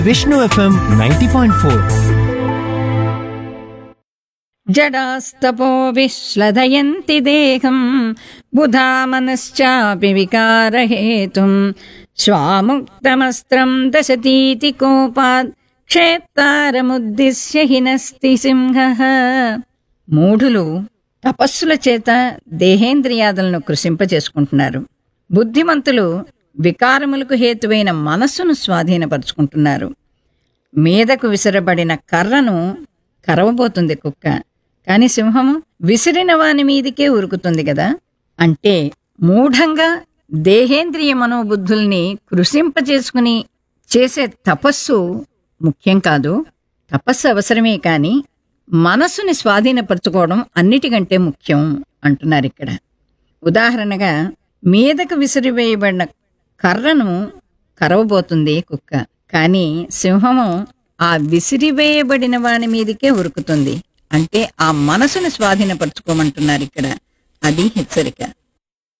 Vishnu FM ninety point four జడాస్తపో విశ్లదయంతి దేహం బుధా మనశ్చాపి వికారహేతుం శ్వాముక్తమస్త్రం దశతీతి కోపాత్ క్షేత్తారముద్దిశ్య హినస్తి సింహ మూఢులు తపస్సుల చేత దేహేంద్రియాదులను కృషింపజేసుకుంటున్నారు బుద్ధిమంతులు వికారములకు హేతువైన మనస్సును స్వాధీనపరుచుకుంటున్నారు మీదకు విసిరబడిన కర్రను కరవబోతుంది కుక్క కాని సింహము విసిరిన వాని మీదికే ఉరుకుతుంది కదా అంటే మూఢంగా దేహేంద్రియ మనోబుద్ధుల్ని కృషింపచేసుకుని చేసే తపస్సు ముఖ్యం కాదు తపస్సు అవసరమే కాని మనసుని స్వాధీనపరచుకోవడం అన్నిటికంటే ముఖ్యం అంటున్నారు ఇక్కడ ఉదాహరణగా మీదకు విసిరివేయబడిన కర్రను కరవబోతుంది కుక్క కానీ సింహము ఆ విసిరివేయబడిన వాని మీదకే ఉరుకుతుంది అంటే ఆ మనసును స్వాధీనపరచుకోమంటున్నారు ఇక్కడ అది హెచ్చరిక